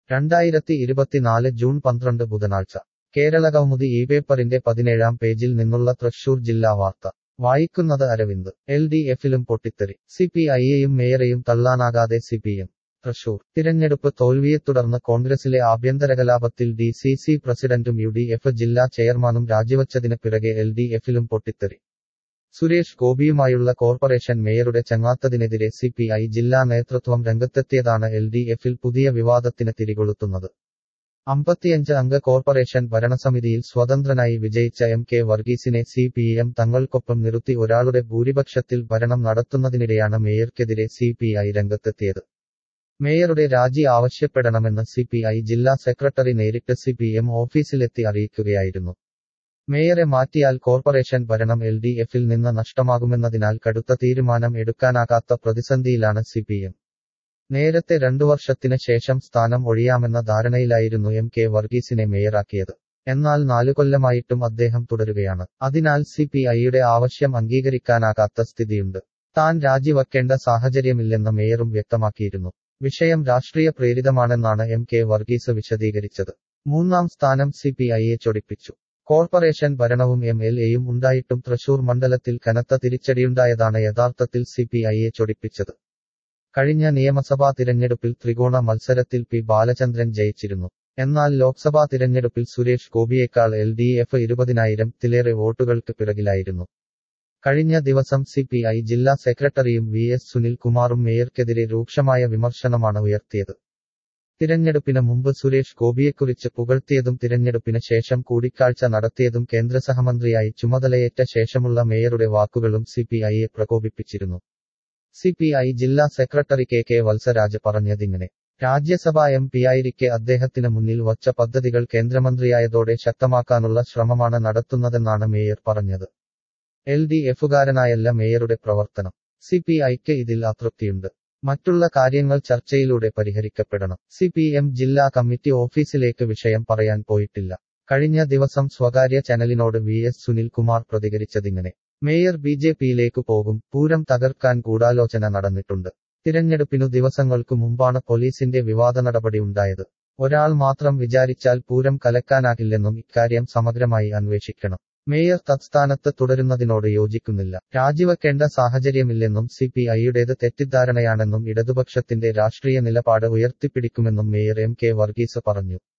രണ്ടായിരത്തി ഇരുപത്തിനാല് ജൂൺ പന്ത്രണ്ട് ബുധനാഴ്ച കേരള കൗമുദി ഈ പേപ്പറിന്റെ പതിനേഴാം പേജിൽ നിന്നുള്ള തൃശൂർ ജില്ലാ വാർത്ത വായിക്കുന്നത് അരവിന്ദ് എൽ ഡി എഫിലും പൊട്ടിത്തെറി സി പി ഐയെയും മേയറെയും തള്ളാനാകാതെ സി പി എം തൃശൂർ തിരഞ്ഞെടുപ്പ് തോൽവിയെ തുടർന്ന് കോൺഗ്രസിലെ ആഭ്യന്തര കലാപത്തിൽ ഡി സി സി പ്രസിഡന്റും യു ഡി എഫ് ജില്ലാ ചെയർമാനും രാജിവച്ചതിന് പിറകെ എൽ ഡി എഫിലും പൊട്ടിത്തെറി സുരേഷ് ഗോപിയുമായുള്ള കോർപ്പറേഷൻ മേയറുടെ ചങ്ങാത്തതിനെതിരെ സി പി ഐ ജില്ലാ നേതൃത്വം രംഗത്തെത്തിയതാണ് എൽ ഡി എഫിൽ പുതിയ വിവാദത്തിന് തിരികൊളുത്തുന്നത് അമ്പത്തിയഞ്ച് അംഗ കോർപ്പറേഷൻ ഭരണസമിതിയിൽ സ്വതന്ത്രനായി വിജയിച്ച എം കെ വർഗീസിനെ സി പി എം തങ്ങൾക്കൊപ്പം നിർത്തി ഒരാളുടെ ഭൂരിപക്ഷത്തിൽ ഭരണം നടത്തുന്നതിനിടെയാണ് മേയർക്കെതിരെ സി പി ഐ രംഗത്തെത്തിയത് മേയറുടെ രാജി ആവശ്യപ്പെടണമെന്ന് സി പി ഐ ജില്ലാ സെക്രട്ടറി നേരിട്ട് സി പി എം ഓഫീസിലെത്തി അറിയിക്കുകയായിരുന്നു മേയറെ മാറ്റിയാൽ കോർപ്പറേഷൻ ഭരണം എൽ ഡി എഫിൽ നിന്ന് നഷ്ടമാകുമെന്നതിനാൽ കടുത്ത തീരുമാനം എടുക്കാനാകാത്ത പ്രതിസന്ധിയിലാണ് സി പി എം നേരത്തെ രണ്ടു വർഷത്തിന് ശേഷം സ്ഥാനം ഒഴിയാമെന്ന ധാരണയിലായിരുന്നു എം കെ വർഗീസിനെ മേയറാക്കിയത് എന്നാൽ നാലു കൊല്ലമായിട്ടും അദ്ദേഹം തുടരുകയാണ് അതിനാൽ സി പി ഐയുടെ ആവശ്യം അംഗീകരിക്കാനാകാത്ത സ്ഥിതിയുണ്ട് താൻ രാജിവെക്കേണ്ട സാഹചര്യമില്ലെന്ന് മേയറും വ്യക്തമാക്കിയിരുന്നു വിഷയം രാഷ്ട്രീയ പ്രേരിതമാണെന്നാണ് എം കെ വർഗീസ് വിശദീകരിച്ചത് മൂന്നാം സ്ഥാനം സി പി ഐയെ ചൊടിപ്പിച്ചു കോർപ്പറേഷൻ ഭരണവും എം എൽ എയും ഉണ്ടായിട്ടും തൃശൂർ മണ്ഡലത്തിൽ കനത്ത തിരിച്ചടിയുണ്ടായതാണ് യഥാർത്ഥത്തിൽ സി പി ഐയെ ചൊടിപ്പിച്ചത് കഴിഞ്ഞ നിയമസഭാ തിരഞ്ഞെടുപ്പിൽ ത്രികോണ മത്സരത്തിൽ പി ബാലചന്ദ്രൻ ജയിച്ചിരുന്നു എന്നാൽ ലോക്സഭാ തിരഞ്ഞെടുപ്പിൽ സുരേഷ് ഗോപിയേക്കാൾ എൽ ഡി എഫ് ഇരുപതിനായിരത്തിലേറെ വോട്ടുകൾക്ക് പിറകിലായിരുന്നു കഴിഞ്ഞ ദിവസം സി പി ഐ ജില്ലാ സെക്രട്ടറിയും വി എസ് സുനിൽ കുമാറും മേയർക്കെതിരെ രൂക്ഷമായ വിമർശനമാണ് ഉയർത്തിയത് തിരഞ്ഞെടുപ്പിന് മുമ്പ് സുരേഷ് ഗോപിയെക്കുറിച്ച് പുകഴ്ത്തിയതും തിരഞ്ഞെടുപ്പിന് ശേഷം കൂടിക്കാഴ്ച നടത്തിയതും കേന്ദ്ര സഹമന്ത്രിയായി ചുമതലയേറ്റ ശേഷമുള്ള മേയറുടെ വാക്കുകളും സി പി ഐയെ പ്രകോപിപ്പിച്ചിരുന്നു സി പി ഐ ജില്ലാ സെക്രട്ടറി കെ കെ വത്സരാജ് പറഞ്ഞതിങ്ങനെ രാജ്യസഭാ എം പിയായിരിക്കെ അദ്ദേഹത്തിന് മുന്നിൽ വച്ച പദ്ധതികൾ കേന്ദ്രമന്ത്രിയായതോടെ ശക്തമാക്കാനുള്ള ശ്രമമാണ് നടത്തുന്നതെന്നാണ് മേയർ പറഞ്ഞത് എൽ ഡി എഫുകാരനായല്ല മേയറുടെ പ്രവർത്തനം സി പി ഐക്ക് ഇതിൽ അതൃപ്തിയുണ്ട് മറ്റുള്ള കാര്യങ്ങൾ ചർച്ചയിലൂടെ പരിഹരിക്കപ്പെടണം സി പി എം ജില്ലാ കമ്മിറ്റി ഓഫീസിലേക്ക് വിഷയം പറയാൻ പോയിട്ടില്ല കഴിഞ്ഞ ദിവസം സ്വകാര്യ ചാനലിനോട് വി എസ് സുനിൽ കുമാർ പ്രതികരിച്ചതിങ്ങനെ മേയർ ബി ജെ പിയിലേക്ക് പോകും പൂരം തകർക്കാൻ ഗൂഢാലോചന നടന്നിട്ടുണ്ട് തിരഞ്ഞെടുപ്പിനു ദിവസങ്ങൾക്കു മുമ്പാണ് പോലീസിന്റെ വിവാദ നടപടി ഉണ്ടായത് ഒരാൾ മാത്രം വിചാരിച്ചാൽ പൂരം കലക്കാനാകില്ലെന്നും ഇക്കാര്യം സമഗ്രമായി അന്വേഷിക്കണം മേയർ തത്സ്ഥാനത്ത് തുടരുന്നതിനോട് യോജിക്കുന്നില്ല രാജിവെക്കേണ്ട സാഹചര്യമില്ലെന്നും സി പി ഐയുടേത് തെറ്റിദ്ധാരണയാണെന്നും ഇടതുപക്ഷത്തിന്റെ രാഷ്ട്രീയ നിലപാട് ഉയർത്തിപ്പിടിക്കുമെന്നും മേയർ എം കെ വർഗീസ് പറഞ്ഞു